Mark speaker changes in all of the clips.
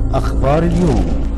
Speaker 1: أخبار اليوم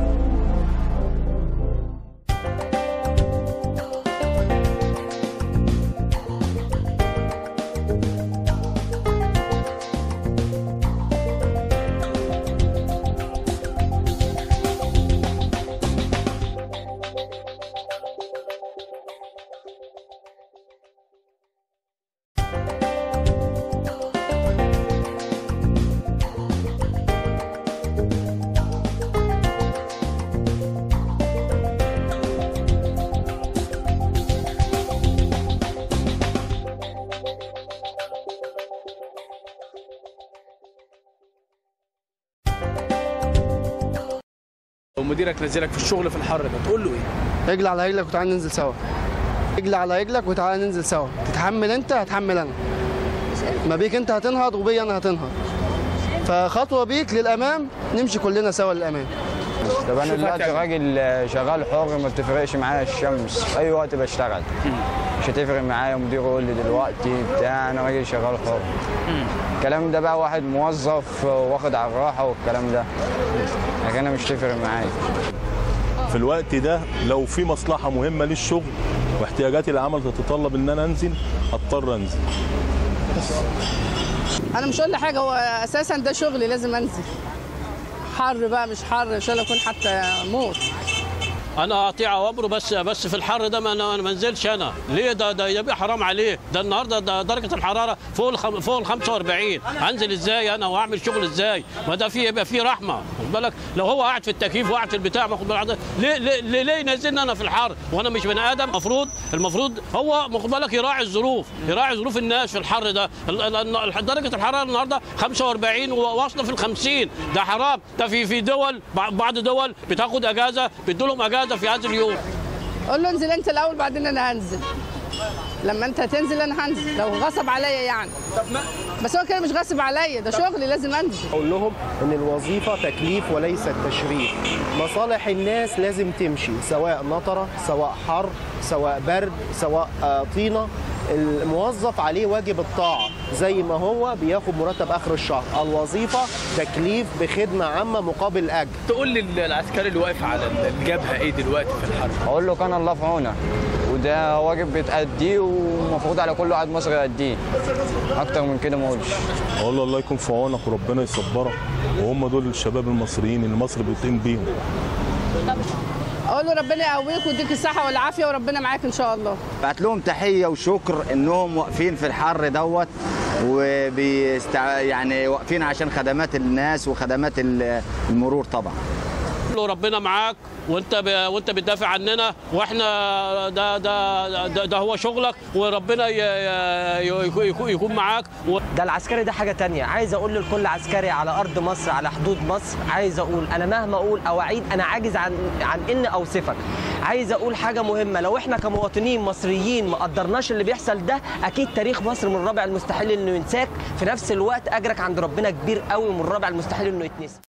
Speaker 2: لو مديرك نزلك في الشغل في الحر ده تقول له ايه؟
Speaker 3: رجل على رجلك وتعالى ننزل سوا رجل على رجلك وتعالى ننزل سوا تتحمل انت هتحمل انا ما بيك انت هتنهض وبي انا هتنهض فخطوه بيك للامام نمشي كلنا سوا للامام
Speaker 4: طب انا
Speaker 2: شوف
Speaker 4: دلوقتي
Speaker 2: هتعمل.
Speaker 4: راجل شغال حر ما بتفرقش معايا الشمس في اي وقت بشتغل مش هتفرق معايا مدير يقول لي دلوقتي بتاع انا راجل شغال حر الكلام ده بقى واحد موظف واخد على الراحه والكلام ده لكن انا مش تفرق معايا
Speaker 5: في الوقت ده لو في مصلحة مهمة للشغل واحتياجات العمل تتطلب ان انا انزل اضطر انزل
Speaker 6: انا مش هقول حاجه هو اساسا ده شغلي لازم انزل حر بقى مش حر ان شاء الله يكون حتى موت
Speaker 7: انا اطيع اوامره بس بس في الحر ده ما انا ما انزلش انا ليه ده ده يبقى حرام عليه ده النهارده ده درجه الحراره فوق الخم فوق ال 45 هنزل ازاي انا واعمل شغل ازاي ما ده في يبقى في رحمه خد بالك لو هو قاعد في التكييف وقاعد في البتاع ما خد بالك ليه ليه ليه, ليه ينزلني انا في الحر وانا مش بني ادم المفروض المفروض هو خد بالك يراعي الظروف يراعي ظروف الناس في الحر ده ال- ال- ال- درجه الحراره النهارده 45 وواصله في ال 50 ده حرام ده في في دول بع- بعض دول بتاخد اجازه بيدوا لهم اجازه في هذا اليوم
Speaker 6: قول له انزل انت الاول بعدين انا هنزل لما انت هتنزل انا هنزل لو غصب عليا يعني بس هو كده مش غصب عليا ده شغلي لازم انزل
Speaker 8: اقول لهم ان الوظيفه تكليف وليس التشريف مصالح الناس لازم تمشي سواء نطره سواء حر سواء برد سواء آه، طينه الموظف عليه واجب الطاعه زي ما هو بياخد مرتب اخر الشهر الوظيفه تكليف بخدمه عامه مقابل اجر
Speaker 2: تقول لي العسكري اللي واقف على الجبهه ايه دلوقتي في الحر؟
Speaker 4: اقول له كان الله في عونك وده واجب بتأديه ومفروض على كل واحد مصري يأديه اكتر من كده ما اقولش
Speaker 5: اقول له الله يكون في عونك وربنا يصبرك وهم دول الشباب المصريين اللي مصر بتقيم بيهم
Speaker 6: اقول له ربنا يقويك ويديك الصحه والعافيه وربنا معاك ان شاء الله
Speaker 9: بعت لهم تحيه وشكر انهم واقفين في الحر دوت وبيستع... يعني واقفين عشان خدمات الناس وخدمات ال- المرور طبعا
Speaker 7: له ربنا معاك وانت ب... وانت بتدافع عننا واحنا ده ده ده, ده هو شغلك وربنا ي... ي... يكون- يكون معاك و...
Speaker 10: ده العسكري ده حاجة تانية عايز أقول لكل عسكري على أرض مصر على حدود مصر عايز أقول أنا مهما أقول أو أعيد أنا عاجز عن عن إن أوصفك عايز أقول حاجة مهمة لو إحنا كمواطنين مصريين ما قدرناش اللي بيحصل ده أكيد تاريخ مصر من الرابع المستحيل إنه ينساك في نفس الوقت أجرك عند ربنا كبير قوي ومن الرابع المستحيل إنه يتنسي